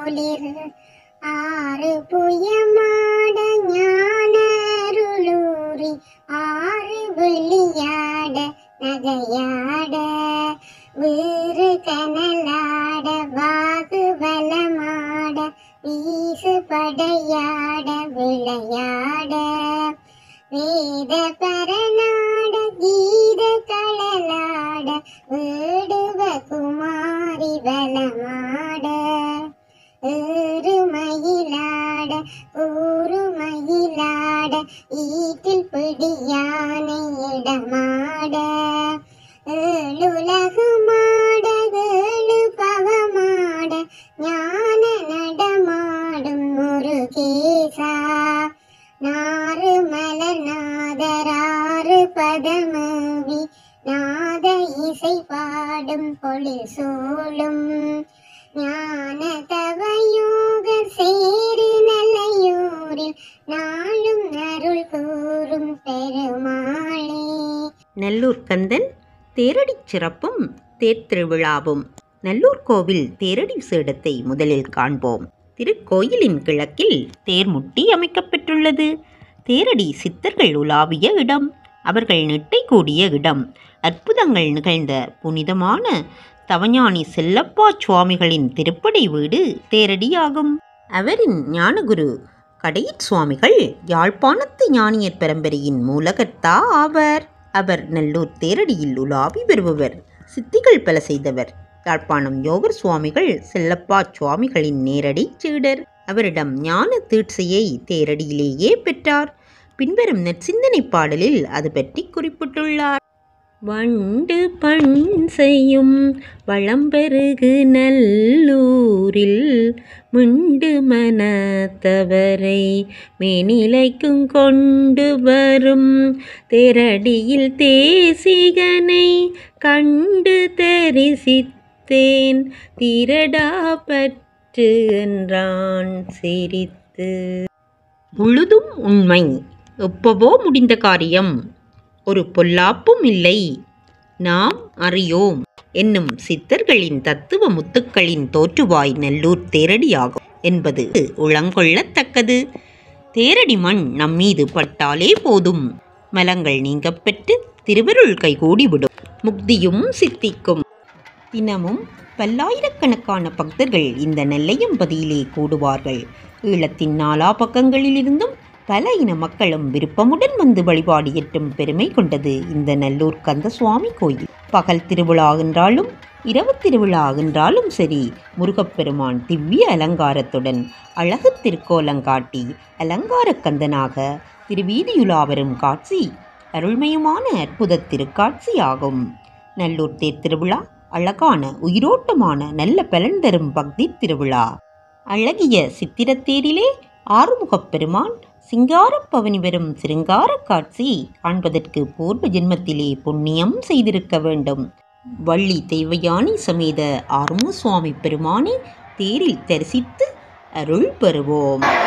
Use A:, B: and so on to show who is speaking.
A: ஒளிர் ஆறு புயமாட ஞானருளூரி ஆறு விளையாட நகையாட வீறு கனலாட வாகு வலமாட வீசு படையாட விளையாட வேத பரநாட கீத களலாட வீடுவ குமாரி வலமாட ஏறுமயிலாட கூறுமயிலாட ஈட்டில் பிடியானை இடமாட ஏழுலகுமாட ஏழு பவமாட ஞான நடமாடும் முருகேசா நாறு மலர் நாதராறு பதமவி நாத இசை பாடும் பொழில் சூழும் ஞான தவயோக சேரு நல்லையூரில் நாளும் அருள் கூறும் பெருமாளே
B: நல்லூர் கந்தன் தேரடிச் சிறப்பும் தேர்திருவிழாவும் நல்லூர் கோவில் தேரடி சேடத்தை முதலில் காண்போம் திருக்கோயிலின் கிழக்கில் தேர்முட்டி அமைக்கப்பெற்றுள்ளது தேரடி சித்தர்கள் உலாவிய இடம் அவர்கள் நெட்டை கூடிய இடம் அற்புதங்கள் நிகழ்ந்த புனிதமான தவஞானி செல்லப்பா சுவாமிகளின் திருப்படை வீடு தேரடியாகும் அவரின் ஞானகுரு கடையிற் சுவாமிகள் யாழ்ப்பாணத்து ஞானியர் பரம்பரையின் மூலகர்த்தா ஆவர் அவர் நல்லூர் தேரடியில் உலாவி வருபவர் சித்திகள் பல செய்தவர் யாழ்ப்பாணம் யோகர் சுவாமிகள் செல்லப்பா சுவாமிகளின் நேரடி சீடர் அவரிடம் ஞான தீட்சையை தேரடியிலேயே பெற்றார் பின்வரும் நற்சிந்தனை பாடலில் அது பற்றி குறிப்பிட்டுள்ளார் வண்டு பண் செய்யும் வளம்பெருகு நல்லூரில் மிண்டு மனத்தவரை மேனிலைக்கும் கொண்டு வரும் தேரடியில் தேசிகனை கண்டு தரிசித்தேன் திரடா பற்று என்றான் சிரித்து முழுதும் உண்மை எப்பவோ முடிந்த காரியம் ஒரு பொல்லாப்பும் இல்லை நாம் அறியோம் என்னும் சித்தர்களின் தத்துவ முத்துக்களின் தோற்றுவாய் நல்லூர் தேரடியாகும் என்பது உளங்கொள்ளத்தக்கது தேரடி மண் நம்மீது பட்டாலே போதும் மலங்கள் நீங்கப் பெற்று திருவருள் கைகூடிவிடும் முக்தியும் சித்திக்கும் தினமும் பல்லாயிரக்கணக்கான பக்தர்கள் இந்த நெல்லையம்பதியிலே கூடுவார்கள் ஈழத்தின் நாலா பக்கங்களிலிருந்தும் பல இன மக்களும் விருப்பமுடன் வந்து வழிபாடு எட்டும் பெருமை கொண்டது இந்த நல்லூர் கந்த சுவாமி கோயில் பகல் திருவிழா என்றாலும் இரவு திருவிழா என்றாலும் சரி முருகப்பெருமான் திவ்ய அலங்காரத்துடன் அழகு திருக்கோலங்காட்டி அலங்கார கந்தனாக திருவீதியுலா வரும் காட்சி அருள்மயமான அற்புத திருக்காட்சி ஆகும் நல்லூர் தேர் திருவிழா அழகான உயிரோட்டமான நல்ல பலன் தரும் பக்தி திருவிழா அழகிய சித்திரத்தேரிலே ஆறுமுகப் பெருமான் சிங்காரப் பவனி வரும் சிருங்கார காட்சி காண்பதற்கு பூர்வ ஜென்மத்திலே புண்ணியம் செய்திருக்க வேண்டும் வள்ளி தெய்வயானி சமேத ஆறுமுக சுவாமி பெருமானை தேரில் தரிசித்து அருள் பெறுவோம்